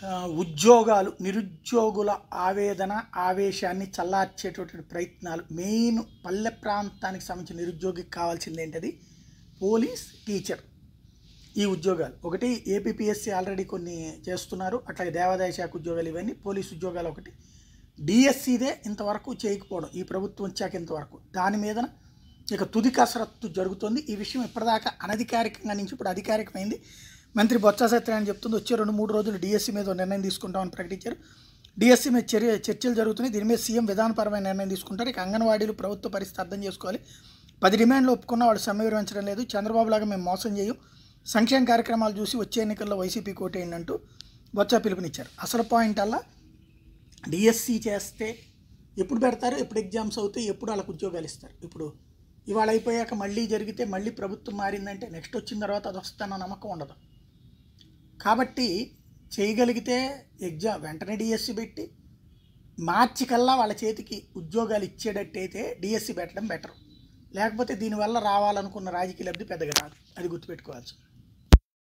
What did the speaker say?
ఆ, ఉద్యోగాలు నిరుద్యోగుల ఆవేదన ఆవేశాన్ని చల్లార్చేటటువంటి ప్రయత్నాలు మెయిన్ పల్లె ప్రాంతానికి సంబంధించిన నిరుద్యోగికి కావాల్సింది ఏంటది పోలీస్ టీచర్ ఈ ఉద్యోగాలు ఒకటి ఏపీపీఎస్సీ ఆల్రెడీ కొన్ని చేస్తున్నారు అట్లాగే దేవాదాయ శాఖ ఉద్యోగాలు ఇవన్నీ పోలీస్ ఉద్యోగాలు ఒకటి డిఎస్సిదే ఇంతవరకు చేయకపోవడం ఈ ప్రభుత్వం వచ్చాక ఇంతవరకు దాని మీద ఇక తుది కసరత్తు జరుగుతుంది ఈ విషయం ఇప్పటిదాకా అనధికారికంగా నుంచి ఇప్పుడు అధికారికమైంది మంత్రి బొత్స సత్యనారాయణ చెప్తుంది వచ్చే రెండు మూడు రోజులు డిఎస్సి మీద ఓ నిర్ణయం తీసుకుంటామని ప్రకటించారు డిఎస్సి మీద చర్య చర్చలు జరుగుతున్నాయి దీని మీద సీఎం విధానపరమైన నిర్ణయం తీసుకుంటారు ఇక అంగన్వాడీలు ప్రభుత్వ పరిస్థితి అర్థం చేసుకోవాలి పది డిమాండ్లు ఒప్పుకున్న వాళ్ళు సమ్మె విరమించడం లేదు చంద్రబాబు లాగా మేము మోసం చేయం సంక్షేమ కార్యక్రమాలు చూసి వచ్చే ఎన్నికల్లో వైసీపీ కోటేయండి అంటూ బొత్స పిలుపునిచ్చారు అసలు పాయింట్ అలా డిఎస్సి చేస్తే ఎప్పుడు పెడతారు ఎప్పుడు ఎగ్జామ్స్ అవుతాయి ఎప్పుడు వాళ్ళకి ఉద్యోగాలు ఇస్తారు ఇప్పుడు ఇవాళ అయిపోయాక మళ్ళీ జరిగితే మళ్ళీ ప్రభుత్వం మారిందంటే నెక్స్ట్ వచ్చిన తర్వాత అది వస్తుందన్న నమ్మకం ఉండదు కాబట్టి చేయగలిగితే ఎగ్జామ్ వెంటనే డిఎస్సి పెట్టి మార్చి కల్లా వాళ్ళ చేతికి ఉద్యోగాలు ఇచ్చేటట్టయితే డిఎస్సి పెట్టడం బెటర్ లేకపోతే దీనివల్ల రావాలనుకున్న రాజకీయ లబ్ధి పెద్దగా రాదు అది గుర్తుపెట్టుకోవాల్సి